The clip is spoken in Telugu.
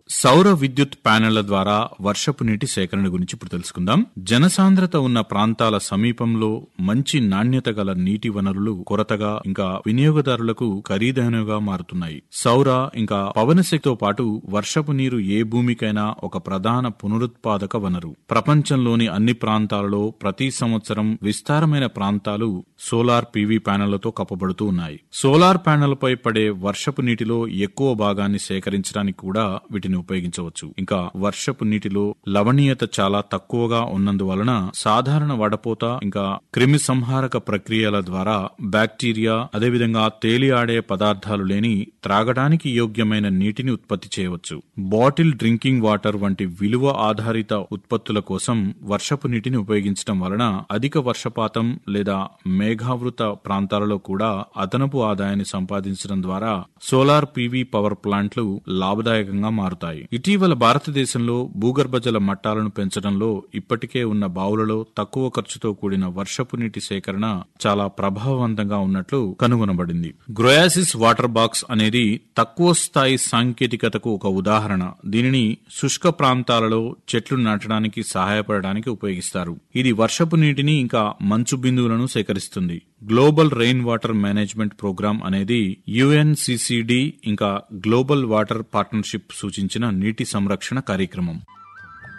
సౌర విద్యుత్ ప్యానెళ్ల ద్వారా వర్షపు నీటి సేకరణ గురించి ఇప్పుడు తెలుసుకుందాం జనసాంద్రత ఉన్న ప్రాంతాల సమీపంలో మంచి నాణ్యత గల నీటి వనరులు కొరతగా ఇంకా వినియోగదారులకు ఖరీదైనవిగా మారుతున్నాయి సౌర ఇంకా పవన శక్తితో పాటు వర్షపు నీరు ఏ భూమికైనా ఒక ప్రధాన పునరుత్పాదక వనరు ప్రపంచంలోని అన్ని ప్రాంతాలలో ప్రతి సంవత్సరం విస్తారమైన ప్రాంతాలు సోలార్ పీవీ ప్యానెళ్లతో కప్పబడుతూ ఉన్నాయి సోలార్ ప్యానెల్పై పడే వర్షపు నీటిలో ఎక్కువ భాగాన్ని సేకరించడానికి కూడా వీటిని ఉపయోగించవచ్చు ఇంకా వర్షపు నీటిలో లవణీయత చాలా తక్కువగా ఉన్నందువలన సాధారణ వడపోత ఇంకా క్రిమి సంహారక ప్రక్రియల ద్వారా బ్యాక్టీరియా అదేవిధంగా తేలియాడే పదార్థాలు లేని త్రాగడానికి యోగ్యమైన నీటిని ఉత్పత్తి చేయవచ్చు బాటిల్ డ్రింకింగ్ వాటర్ వంటి విలువ ఆధారిత ఉత్పత్తుల కోసం వర్షపు నీటిని ఉపయోగించడం వలన అధిక వర్షపాతం లేదా మేఘావృత ప్రాంతాలలో కూడా అదనపు ఆదాయాన్ని సంపాదించడం ద్వారా సోలార్ పీవీ పవర్ ప్లాంట్లు లాభదాయకంగా మారుతాయి ఇటీవల భారతదేశంలో భూగర్భ జల మట్టాలను పెంచడంలో ఇప్పటికే ఉన్న బావులలో తక్కువ ఖర్చుతో కూడిన వర్షపు నీటి సేకరణ చాలా ప్రభావవంతంగా ఉన్నట్లు కనుగొనబడింది గ్రోయాసిస్ వాటర్ బాక్స్ అనేది తక్కువ స్థాయి సాంకేతికతకు ఒక ఉదాహరణ దీనిని శుష్క ప్రాంతాలలో చెట్లు నాటడానికి సహాయపడడానికి ఉపయోగిస్తారు ఇది వర్షపు నీటిని ఇంకా మంచు బిందువులను సేకరిస్తుంది global rain water management programme అనేది యుఎన్సిసిడి ఇంకా గ్లోబల్ వాటర్ పార్ట్నర్షిప్ సూచించిన నీటి సంరక్షణ కార్యక్రమం